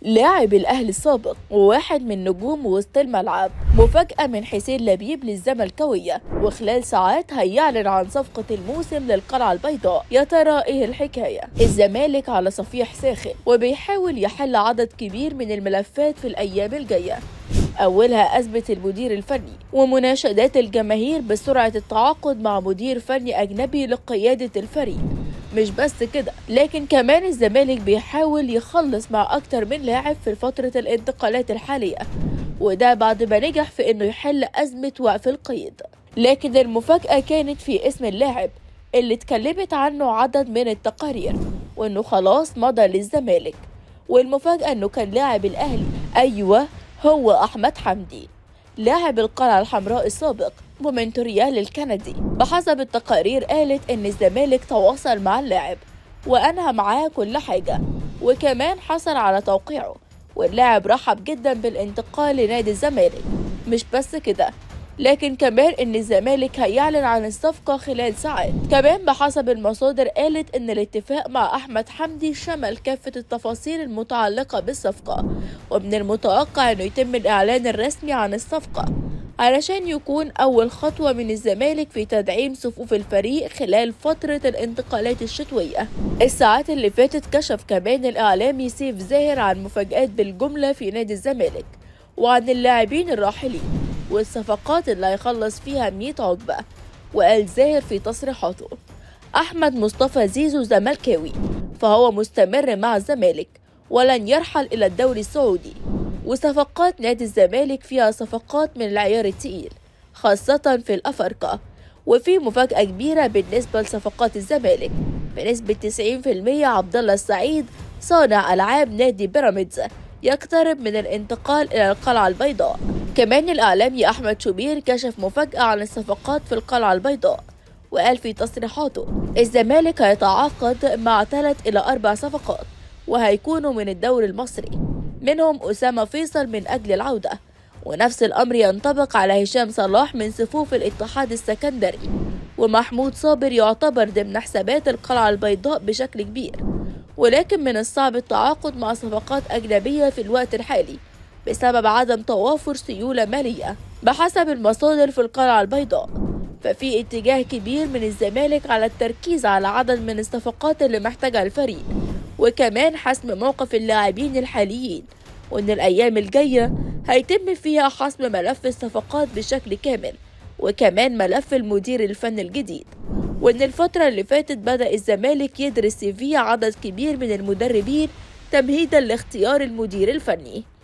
لاعب الأهلي السابق وواحد من نجوم وسط الملعب مفاجأة من حسين لبيب للزملكاوية وخلال ساعات هيعلن عن صفقة الموسم للقلعة البيضاء يا ترى ايه الحكاية الزمالك على صفيح ساخن وبيحاول يحل عدد كبير من الملفات في الأيام الجاية أولها أثبت المدير الفني ومناشدات الجماهير بسرعة التعاقد مع مدير فني أجنبي لقيادة الفريق مش بس كده لكن كمان الزمالك بيحاول يخلص مع أكتر من لاعب في فترة الانتقالات الحالية وده بعد ما نجح في إنه يحل أزمة وقف القيد لكن المفاجأة كانت في اسم اللاعب اللي اتكلمت عنه عدد من التقارير وإنه خلاص مضى للزمالك والمفاجأة إنه كان لاعب الأهلي أيوة هو أحمد حمدي لاعب القلعة الحمراء السابق ومنتوريال الكندي بحسب التقارير قالت إن الزمالك تواصل مع اللاعب وأنهى معاه كل حاجة وكمان حصل على توقيعه واللاعب رحب جدا بالانتقال لنادي الزمالك مش بس كده لكن كمان ان الزمالك هيعلن عن الصفقة خلال ساعات كمان بحسب المصادر قالت ان الاتفاق مع احمد حمدي شمل كافة التفاصيل المتعلقة بالصفقة ومن المتوقع انه يتم الاعلان الرسمي عن الصفقة علشان يكون أول خطوة من الزمالك في تدعيم صفوف الفريق خلال فترة الانتقالات الشتوية الساعات اللي فاتت كشف كمان الإعلامي سيف زاهر عن مفاجآت بالجملة في نادي الزمالك وعن اللاعبين الراحلين والصفقات اللي هيخلص فيها 100 عقبة وقال زاهر في تصريحاته أحمد مصطفى زيزو زملكاوي فهو مستمر مع الزمالك ولن يرحل إلى الدوري السعودي وصفقات نادي الزمالك فيها صفقات من العيار التقيل خاصة في الأفارقة وفي مفاجأة كبيرة بالنسبة لصفقات الزمالك بنسبة 90% عبد الله السعيد صانع ألعاب نادي بيراميدز يقترب من الانتقال إلى القلعة البيضاء كمان الإعلامي أحمد شوبير كشف مفاجأة عن الصفقات في القلعة البيضاء وقال في تصريحاته الزمالك هيتعاقد مع ثلاث إلى أربع صفقات وهيكونوا من الدوري المصري منهم أسامة فيصل من أجل العودة ونفس الأمر ينطبق على هشام صلاح من صفوف الاتحاد السكندري ومحمود صابر يعتبر ضمن حسابات القلعة البيضاء بشكل كبير ولكن من الصعب التعاقد مع صفقات أجنبية في الوقت الحالي بسبب عدم توافر سيولة مالية بحسب المصادر في القلعة البيضاء ففي اتجاه كبير من الزمالك على التركيز على عدد من الصفقات اللي محتاجها الفريق وكمان حسم موقف اللاعبين الحاليين وإن الأيام الجاية هيتم فيها حسم ملف الصفقات بشكل كامل وكمان ملف المدير الفني الجديد وإن الفترة اللي فاتت بدأ الزمالك يدرس في عدد كبير من المدربين تمهيدا لاختيار المدير الفني